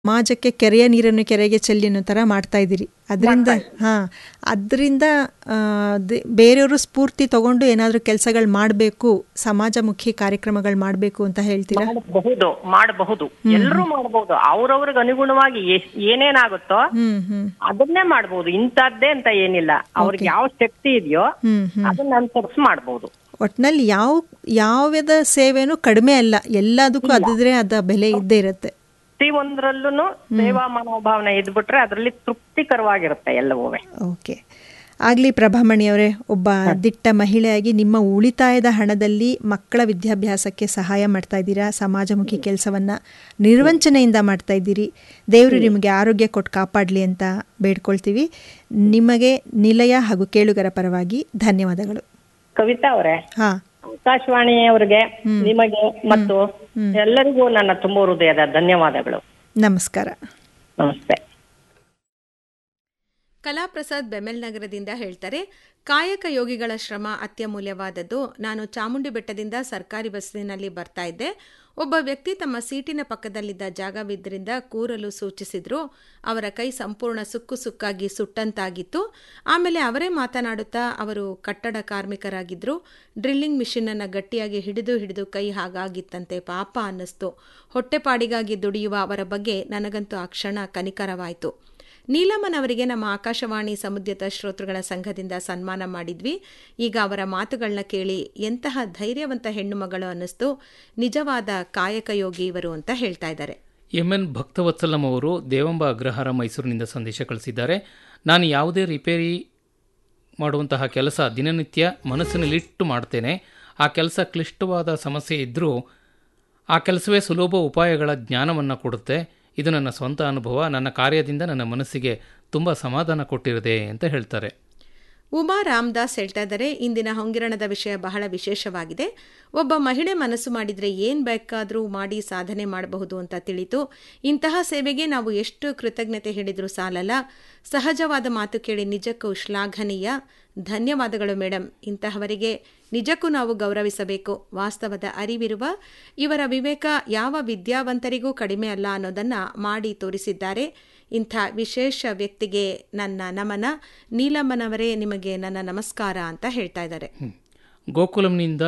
ಸಮಾಜಕ್ಕೆ ಕೆರೆಯ ನೀರನ್ನು ಕೆರೆಗೆ ಚೆಲ್ಲಿ ಅನ್ನೋ ಥರ ಮಾಡ್ತಾ ಇದ್ದೀರಿ ಅದರಿಂದ ಹಾಂ ಅದರಿಂದ ಬೇರೆಯವರು ಸ್ಫೂರ್ತಿ ತಗೊಂಡು ಏನಾದರೂ ಕೆಲಸಗಳು ಮಾಡಬೇಕು ಸಮಾಜಮುಖಿ ಕಾರ್ಯಕ್ರಮಗಳು ಮಾಡಬೇಕು ಅಂತ ಹೇಳ್ತೀರಾ ಮಾಡಬಹುದು ಮಾಡಬಹುದು ಎಲ್ಲರೂ ಮಾಡಬಹುದು ಅವ್ರವ್ರಿಗೆ ಅನುಗುಣವಾಗಿ ಎಷ್ಟ್- ಏನೇನಾಗುತ್ತೋ ಹ್ಮ್ ಹ್ಮ್ ಅದನ್ನೇ ಮಾಡಬಹುದು ಇಂಥದ್ದೇ ಅಂತ ಏನಿಲ್ಲ ಅವ್ರಿಗೆ ಯಾವ ಶಕ್ತಿ ಇದೆಯೋ ಹ್ಮ್ ಹ್ಮ್ ಅದನ್ನ ಅನುಸರಿಸಿ ಮಾಡಬಹುದು ಒಟ್ನಲ್ಲಿ ಯಾವ ಯಾವ್ಯದ ಸೇವೆನೂ ಕಡಿಮೆ ಅಲ್ಲ ಎಲ್ಲದಕ್ಕೂ ಅದಿದ್ರೆ ಅದ ಬೆಲೆ ಇದ್ದೇ ಇರುತ್ತೆ ಪ್ರತಿ ಒಂದ್ರಲ್ಲೂ ಸೇವಾ ಮನೋಭಾವನೆ ಇದ್ಬಿಟ್ರೆ ಅದರಲ್ಲಿ ತೃಪ್ತಿಕರವಾಗಿರುತ್ತೆ ಎಲ್ಲವೂ ಓಕೆ ಆಗಲಿ ಪ್ರಭಾಮಣಿಯವರೇ ಒಬ್ಬ ದಿಟ್ಟ ಮಹಿಳೆಯಾಗಿ ನಿಮ್ಮ ಉಳಿತಾಯದ ಹಣದಲ್ಲಿ ಮಕ್ಕಳ ವಿದ್ಯಾಭ್ಯಾಸಕ್ಕೆ ಸಹಾಯ ಮಾಡ್ತಾ ಇದ್ದೀರಾ ಸಮಾಜಮುಖಿ ಕೆಲಸವನ್ನು ನಿರ್ವಂಚನೆಯಿಂದ ಮಾಡ್ತಾ ಇದ್ದೀರಿ ದೇವರು ನಿಮಗೆ ಆರೋಗ್ಯ ಕೊಟ್ಟು ಕಾಪಾಡಲಿ ಅಂತ ಬೇಡ್ಕೊಳ್ತೀವಿ ನಿಮಗೆ ನಿಲಯ ಹಾಗೂ ಕೇಳುಗರ ಪರವಾಗಿ ಧನ್ಯವಾದಗಳು ಕವಿತಾ ಅವರೇ ಹಾಂ ಆಕಾಶವಾಣಿ ಅವರಿಗೆ ನಿಮಗೆ ಮತ್ತು ಎಲ್ಲರಿಗೂ ನನ್ನ ತುಂಬ ಹೃದಯದ ಧನ್ಯವಾದಗಳು ನಮಸ್ಕಾರ ನಮಸ್ತೆ ಕಲಾಪ್ರಸಾದ್ ಬೆಮೆಲ್ ನಗರದಿಂದ ಹೇಳ್ತಾರೆ ಕಾಯಕ ಯೋಗಿಗಳ ಶ್ರಮ ಅತ್ಯಮೂಲ್ಯವಾದದ್ದು ನಾನು ಚಾಮುಂಡಿ ಬೆಟ್ಟದಿಂದ ಸರ್ಕಾರಿ ಬಸ್ಸಿನಲ್ಲಿ ಬರ್ತಾ ಇದ್ದೆ ಒಬ್ಬ ವ್ಯಕ್ತಿ ತಮ್ಮ ಸೀಟಿನ ಪಕ್ಕದಲ್ಲಿದ್ದ ಜಾಗವಿದ್ದರಿಂದ ಕೂರಲು ಸೂಚಿಸಿದ್ರು ಅವರ ಕೈ ಸಂಪೂರ್ಣ ಸುಕ್ಕು ಸುಕ್ಕಾಗಿ ಸುಟ್ಟಂತಾಗಿತ್ತು ಆಮೇಲೆ ಅವರೇ ಮಾತನಾಡುತ್ತಾ ಅವರು ಕಟ್ಟಡ ಕಾರ್ಮಿಕರಾಗಿದ್ದರು ಡ್ರಿಲ್ಲಿಂಗ್ ಮಿಷಿನನ್ನು ಗಟ್ಟಿಯಾಗಿ ಹಿಡಿದು ಹಿಡಿದು ಕೈ ಹಾಗಾಗಿತ್ತಂತೆ ಪಾಪ ಅನ್ನಿಸ್ತು ಹೊಟ್ಟೆಪಾಡಿಗಾಗಿ ದುಡಿಯುವ ಅವರ ಬಗ್ಗೆ ನನಗಂತೂ ಆ ಕ್ಷಣ ಕನಿಕರವಾಯಿತು ನೀಲಮ್ಮನ್ ಅವರಿಗೆ ನಮ್ಮ ಆಕಾಶವಾಣಿ ಸಮುದ್ಯತ ಶ್ರೋತೃಗಳ ಸಂಘದಿಂದ ಸನ್ಮಾನ ಮಾಡಿದ್ವಿ ಈಗ ಅವರ ಮಾತುಗಳನ್ನ ಕೇಳಿ ಎಂತಹ ಧೈರ್ಯವಂತ ಹೆಣ್ಣು ಮಗಳು ಅನ್ನಿಸ್ತು ನಿಜವಾದ ಕಾಯಕ ಯೋಗಿ ಇವರು ಅಂತ ಹೇಳ್ತಾ ಇದ್ದಾರೆ ಎಂ ಎನ್ ಭಕ್ತವತ್ಸಲಂ ಅವರು ದೇವಂಬ ಅಗ್ರಹಾರ ಮೈಸೂರಿನಿಂದ ಸಂದೇಶ ಕಳಿಸಿದ್ದಾರೆ ನಾನು ಯಾವುದೇ ರಿಪೇರಿ ಮಾಡುವಂತಹ ಕೆಲಸ ದಿನನಿತ್ಯ ಮನಸ್ಸಿನಲ್ಲಿಟ್ಟು ಮಾಡ್ತೇನೆ ಆ ಕೆಲಸ ಕ್ಲಿಷ್ಟವಾದ ಸಮಸ್ಯೆ ಇದ್ದರೂ ಆ ಕೆಲಸವೇ ಸುಲಭ ಉಪಾಯಗಳ ಜ್ಞಾನವನ್ನು ಕೊಡುತ್ತೆ ಇದು ನನ್ನ ಸ್ವಂತ ಅನುಭವ ನನ್ನ ಕಾರ್ಯದಿಂದ ನನ್ನ ಮನಸ್ಸಿಗೆ ತುಂಬ ಸಮಾಧಾನ ಕೊಟ್ಟಿರದೆ ಅಂತ ಹೇಳ್ತಾರೆ ಉಮಾ ರಾಮದಾಸ್ ಹೇಳ್ತಾ ಇದ್ದಾರೆ ಇಂದಿನ ಹೊಂಗಿರಣದ ವಿಷಯ ಬಹಳ ವಿಶೇಷವಾಗಿದೆ ಒಬ್ಬ ಮಹಿಳೆ ಮನಸ್ಸು ಮಾಡಿದರೆ ಏನು ಬೇಕಾದರೂ ಮಾಡಿ ಸಾಧನೆ ಮಾಡಬಹುದು ಅಂತ ತಿಳಿತು ಇಂತಹ ಸೇವೆಗೆ ನಾವು ಎಷ್ಟು ಕೃತಜ್ಞತೆ ಹೇಳಿದರೂ ಸಾಲಲ್ಲ ಸಹಜವಾದ ಮಾತು ಕೇಳಿ ನಿಜಕ್ಕೂ ಶ್ಲಾಘನೀಯ ಧನ್ಯವಾದಗಳು ಮೇಡಮ್ ಇಂತಹವರಿಗೆ ನಿಜಕ್ಕೂ ನಾವು ಗೌರವಿಸಬೇಕು ವಾಸ್ತವದ ಅರಿವಿರುವ ಇವರ ವಿವೇಕ ಯಾವ ವಿದ್ಯಾವಂತರಿಗೂ ಕಡಿಮೆ ಅಲ್ಲ ಅನ್ನೋದನ್ನು ಮಾಡಿ ತೋರಿಸಿದ್ದಾರೆ ಇಂಥ ವಿಶೇಷ ವ್ಯಕ್ತಿಗೆ ನನ್ನ ನಮನ ನೀಲಮ್ಮನವರೇ ನಿಮಗೆ ನನ್ನ ನಮಸ್ಕಾರ ಅಂತ ಹೇಳ್ತಾ ಇದ್ದಾರೆ ಗೋಕುಲಂನಿಂದ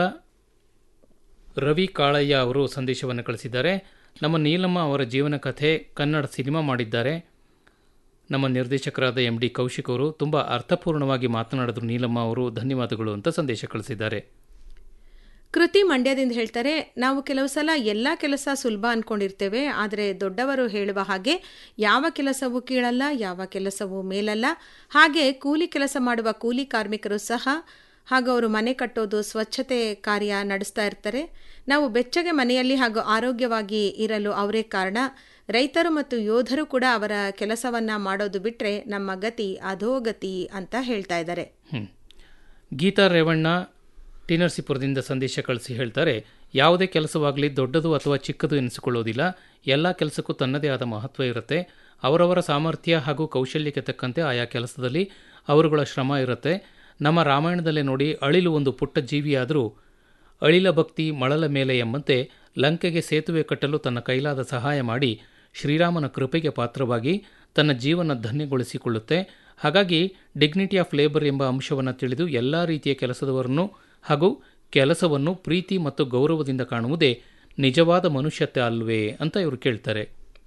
ರವಿ ಕಾಳಯ್ಯ ಅವರು ಸಂದೇಶವನ್ನು ಕಳಿಸಿದ್ದಾರೆ ನಮ್ಮ ನೀಲಮ್ಮ ಅವರ ಜೀವನ ಕಥೆ ಕನ್ನಡ ಸಿನಿಮಾ ಮಾಡಿದ್ದಾರೆ ನಮ್ಮ ನಿರ್ದೇಶಕರಾದ ಎಂ ಡಿ ಕೌಶಿಕ್ ಅವರು ತುಂಬ ಅರ್ಥಪೂರ್ಣವಾಗಿ ಮಾತನಾಡಿದ್ರು ನೀಲಮ್ಮ ಅವರು ಧನ್ಯವಾದಗಳು ಅಂತ ಸಂದೇಶ ಕಳಿಸಿದ್ದಾರೆ ಕೃತಿ ಮಂಡ್ಯದಿಂದ ಹೇಳ್ತಾರೆ ನಾವು ಕೆಲವು ಸಲ ಎಲ್ಲ ಕೆಲಸ ಸುಲಭ ಅಂದ್ಕೊಂಡಿರ್ತೇವೆ ಆದರೆ ದೊಡ್ಡವರು ಹೇಳುವ ಹಾಗೆ ಯಾವ ಕೆಲಸವೂ ಕೀಳಲ್ಲ ಯಾವ ಕೆಲಸವೂ ಮೇಲಲ್ಲ ಹಾಗೆ ಕೂಲಿ ಕೆಲಸ ಮಾಡುವ ಕೂಲಿ ಕಾರ್ಮಿಕರು ಸಹ ಹಾಗೂ ಅವರು ಮನೆ ಕಟ್ಟೋದು ಸ್ವಚ್ಛತೆ ಕಾರ್ಯ ನಡೆಸ್ತಾ ಇರ್ತಾರೆ ನಾವು ಬೆಚ್ಚಗೆ ಮನೆಯಲ್ಲಿ ಹಾಗೂ ಆರೋಗ್ಯವಾಗಿ ಇರಲು ಅವರೇ ಕಾರಣ ರೈತರು ಮತ್ತು ಯೋಧರು ಕೂಡ ಅವರ ಕೆಲಸವನ್ನ ಮಾಡೋದು ಬಿಟ್ಟರೆ ನಮ್ಮ ಗತಿ ಅಧೋಗತಿ ಅಂತ ಹೇಳ್ತಾ ಇದ್ದಾರೆ ಹ್ಮ್. ಗೀತಾ ರೇವಣ್ಣ ಟಿ ನರಸೀಪುರದಿಂದ ಸಂದೇಶ ಕಳಿಸಿ ಹೇಳ್ತಾರೆ ಯಾವುದೇ ಕೆಲಸವಾಗಲಿ ದೊಡ್ಡದು ಅಥವಾ ಚಿಕ್ಕದು ಎನಿಸಿಕೊಳ್ಳೋದಿಲ್ಲ ಎಲ್ಲ ಕೆಲಸಕ್ಕೂ ತನ್ನದೇ ಆದ ಮಹತ್ವ ಇರುತ್ತೆ ಅವರವರ ಸಾಮರ್ಥ್ಯ ಹಾಗೂ ಕೌಶಲ್ಯಕ್ಕೆ ತಕ್ಕಂತೆ ಆಯಾ ಕೆಲಸದಲ್ಲಿ ಅವರುಗಳ ಶ್ರಮ ಇರುತ್ತೆ ನಮ್ಮ ರಾಮಾಯಣದಲ್ಲೇ ನೋಡಿ ಅಳಿಲು ಒಂದು ಪುಟ್ಟ ಜೀವಿಯಾದರೂ ಅಳಿಲ ಭಕ್ತಿ ಮಳಲ ಮೇಲೆ ಎಂಬಂತೆ ಲಂಕೆಗೆ ಸೇತುವೆ ಕಟ್ಟಲು ತನ್ನ ಕೈಲಾದ ಸಹಾಯ ಮಾಡಿ ಶ್ರೀರಾಮನ ಕೃಪೆಗೆ ಪಾತ್ರವಾಗಿ ತನ್ನ ಜೀವನ ಧನ್ಯಗೊಳಿಸಿಕೊಳ್ಳುತ್ತೆ ಹಾಗಾಗಿ ಡಿಗ್ನಿಟಿ ಆಫ್ ಲೇಬರ್ ಎಂಬ ಅಂಶವನ್ನು ತಿಳಿದು ಎಲ್ಲ ರೀತಿಯ ಕೆಲಸದವರನ್ನು ಹಾಗೂ ಕೆಲಸವನ್ನು ಪ್ರೀತಿ ಮತ್ತು ಗೌರವದಿಂದ ಕಾಣುವುದೇ ನಿಜವಾದ ಮನುಷ್ಯತೆ ಅಲ್ವೇ ಅಂತ ಇವರು ಕೇಳ್ತಾರೆ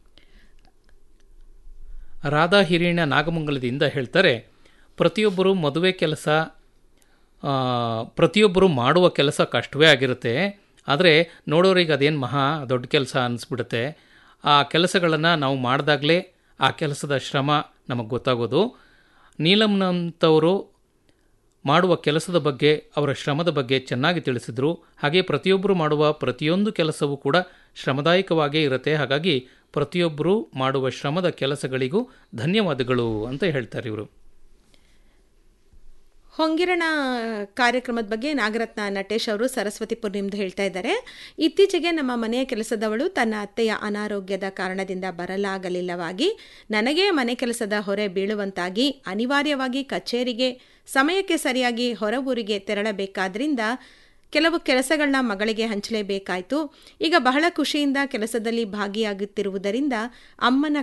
ರಾಧಾ ಹಿರಿಯಣ್ಣ ನಾಗಮಂಗಲದಿಂದ ಹೇಳ್ತಾರೆ ಪ್ರತಿಯೊಬ್ಬರು ಮದುವೆ ಕೆಲಸ ಆ, ಪ್ರತಿಯೊಬ್ಬರು ಮಾಡುವ ಕೆಲಸ ಕಷ್ಟವೇ ಆಗಿರುತ್ತೆ ಆದರೆ ನೋಡೋರಿಗೆ ಅದೇನು ಮಹಾ ದೊಡ್ಡ ಕೆಲಸ ಅನಿಸ್ಬಿಡುತ್ತೆ ಆ ಕೆಲಸಗಳನ್ನು ನಾವು ಮಾಡಿದಾಗಲೇ ಆ ಕೆಲಸದ ಶ್ರಮ ನಮಗೆ ಗೊತ್ತಾಗೋದು ನೀಲಂನಂಥವರು ಮಾಡುವ ಕೆಲಸದ ಬಗ್ಗೆ ಅವರ ಶ್ರಮದ ಬಗ್ಗೆ ಚೆನ್ನಾಗಿ ತಿಳಿಸಿದ್ರು ಹಾಗೆ ಪ್ರತಿಯೊಬ್ಬರು ಮಾಡುವ ಪ್ರತಿಯೊಂದು ಕೆಲಸವೂ ಕೂಡ ಶ್ರಮದಾಯಕವಾಗೇ ಇರುತ್ತೆ ಹಾಗಾಗಿ ಪ್ರತಿಯೊಬ್ಬರು ಮಾಡುವ ಶ್ರಮದ ಕೆಲಸಗಳಿಗೂ ಧನ್ಯವಾದಗಳು ಅಂತ ಹೇಳ್ತಾರೆ ಇವರು ಹೊಂಗಿರಣ ಕಾರ್ಯಕ್ರಮದ ಬಗ್ಗೆ ನಾಗರತ್ನ ನಟೇಶ್ ಅವರು ಸರಸ್ವತಿಪುರದಿಂದ ಹೇಳ್ತಾ ಇದ್ದಾರೆ ಇತ್ತೀಚೆಗೆ ನಮ್ಮ ಮನೆಯ ಕೆಲಸದವಳು ತನ್ನ ಅತ್ತೆಯ ಅನಾರೋಗ್ಯದ ಕಾರಣದಿಂದ ಬರಲಾಗಲಿಲ್ಲವಾಗಿ ನನಗೇ ಮನೆ ಕೆಲಸದ ಹೊರೆ ಬೀಳುವಂತಾಗಿ ಅನಿವಾರ್ಯವಾಗಿ ಕಚೇರಿಗೆ ಸಮಯಕ್ಕೆ ಸರಿಯಾಗಿ ಹೊರ ಊರಿಗೆ ತೆರಳಬೇಕಾದ್ರಿಂದ ಕೆಲವು ಕೆಲಸಗಳನ್ನ ಮಗಳಿಗೆ ಹಂಚಲೇಬೇಕಾಯಿತು ಈಗ ಬಹಳ ಖುಷಿಯಿಂದ ಕೆಲಸದಲ್ಲಿ ಭಾಗಿಯಾಗುತ್ತಿರುವುದರಿಂದ ಅಮ್ಮನ